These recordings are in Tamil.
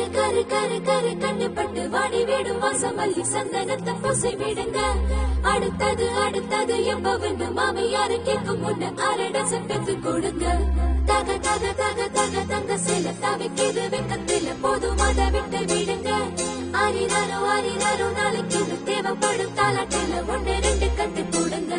கரு கரு கரு கரு கண்ணுப்பட்டு வாடி விடும் வாசம் மல்லி சந்தனத்தை பூசி விடுங்க அடுத்தது அடுத்தது எப்பவென்று மாமியாரு கேட்கும் முன்ன அரை டசன் பெற்று கொடுங்க தக தக தக தக தங்க சில தவிக்கிது வெக்கத்தில போதும் அதை விட்டு விடுங்க ஆரினாரோ ஆரினாரோ நாளைக்கு இது தேவைப்படும் தாலாட்டில ஒன்று ரெண்டு கட்டு கொடுங்க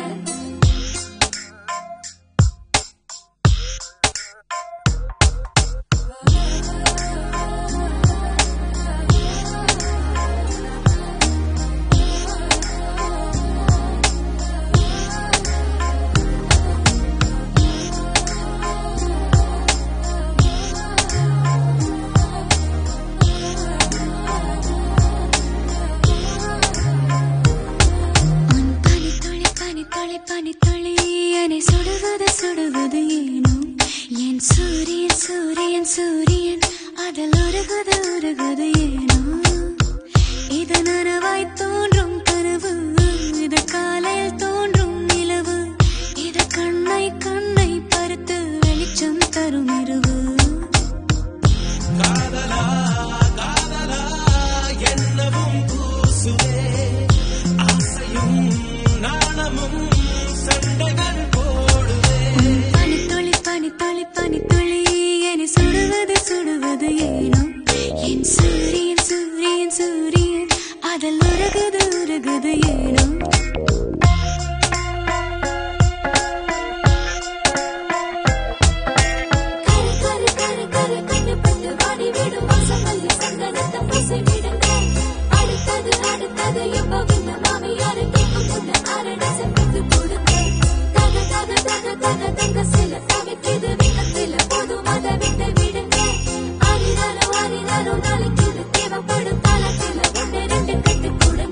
உன் பனித்துளி பனித்துளி பனித்துளி என்னை சுடுவது சுடுவது ஏனோ என் சூரியன் சூரியன் சூரியன் அதில் உருகுது உருகுது ஏனோ இது நனவாய் தோன்றும் கனவு இது காலையில் தோன்றும் நிலவு இது கண்ணை கண்ணை பருத்து வெளிச்சம் தரும் இரவு என்னவும் கூசுவே ஆசையும் நாணமும் சண்டைகள் போடுவே பனித்துளி பனித்துளி பனித்துளி என்னை சுடுவது சுடுவது ஏனோ என் சூரியன் சூரியன் சூரியன் அதில் உருகுது உருகுது ஏனோ கரு கரு கரு கரு கண்ணுப்பட்டு வாடி விடும் வாசம் மல்லி சந்தனத்தை பூசி விடுங்க அடுத்தது அடுத்தது எப்பவென்று மாமியாரு கேட்கும் முன்ன அரை டசன் பெற்று கொடுங்க தக தக தக தக தங்க சில தவிக்கிது வெக்கத்தில போதும் அதை விட்டு விடுங்க ஆரினாரோ ஆரினாரோ நாளைக்கு இது தேவைப்படும் தாலாட்டில ஒன்று ரெண்டு கட்டு கொடுங்க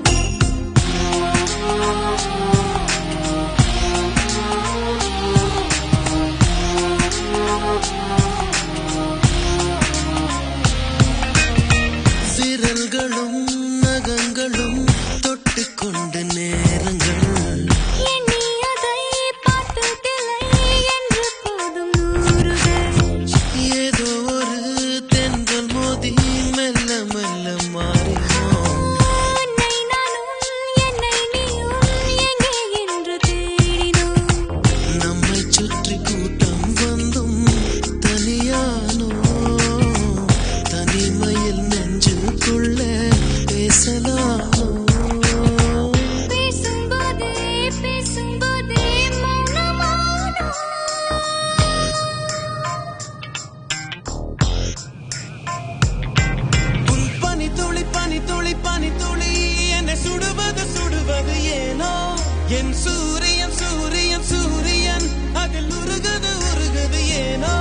விரல்களும் நகங்களும் தொட்டுக்கொண்ட நேரங்கள் எண்ணி அதை பார்த்ததில்லை என்று போதும் நூறுகள் ஏதோ ஒரு தென்றல் மோதி மெல்ல மெல்ல மாறினோம் உன்னை நானும் என்னை நீயும் எங்கே என்று தேடினோம் நம்மை சுற்றி கூட்டம் வந்தும் தனியானோ தனிமையில் நெஞ்சுக்குள்ள பேசலானோ பேசும்போதே பேசும்போதே மௌனமானோம் உன் பனி துளி பனி துளி பனி துளி என்னை சுடுவது சுடுவது ஏனோ என் சூரியன் சூரியன் சூரியன் அதில் உருகுது உருகுது ஏனோ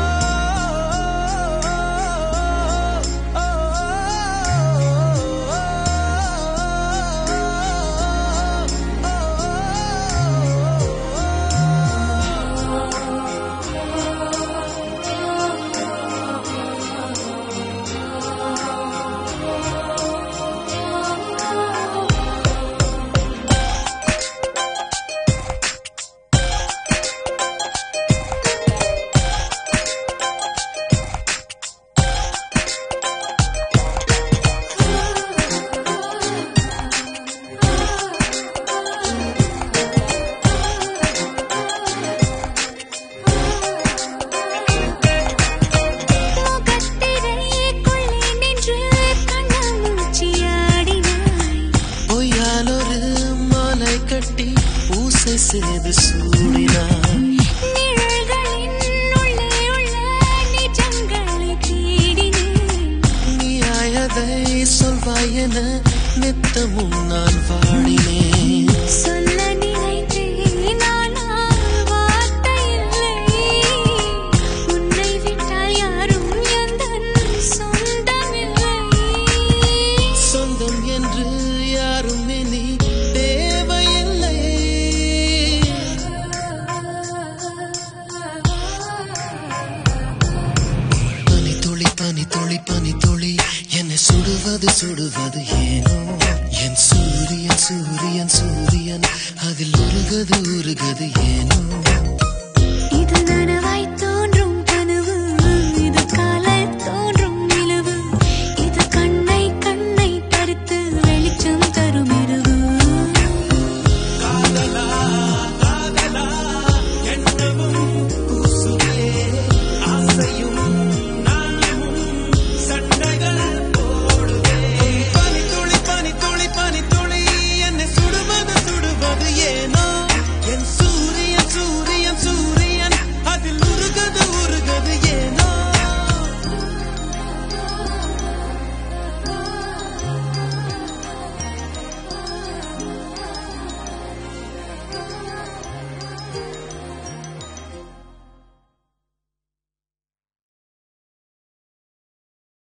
முகத்திரைக்குள்ளே நின்று கண்ணாமூச்சியாடினாய் பொய்யாலொரு மாலை கட்டி பூசை செய்து சூடினான் நிழல்களின் உள்ளே உள்ள நிஜங்களை தேடினேன் நீயாயதை சொல்வாய் என நித்தமும் நான் வாடினேன் சொல்ல நினைத்தேன் ஆனால் வார்த்தை இல்லை உன்னை விட்டால் யாரும் எந்தன் சொந்தமில்லை சொந்தம் என்று யாரும் இனி தேவையில்லை பனி துளி பனி துளி பனி துளி என்னை சுடுவது சுடுவது ஏனோ என் சூரியன் சூரியன் சூரியன் அதில் உருகது உருகது ஏனோ இது நனவாய் தோன்றும்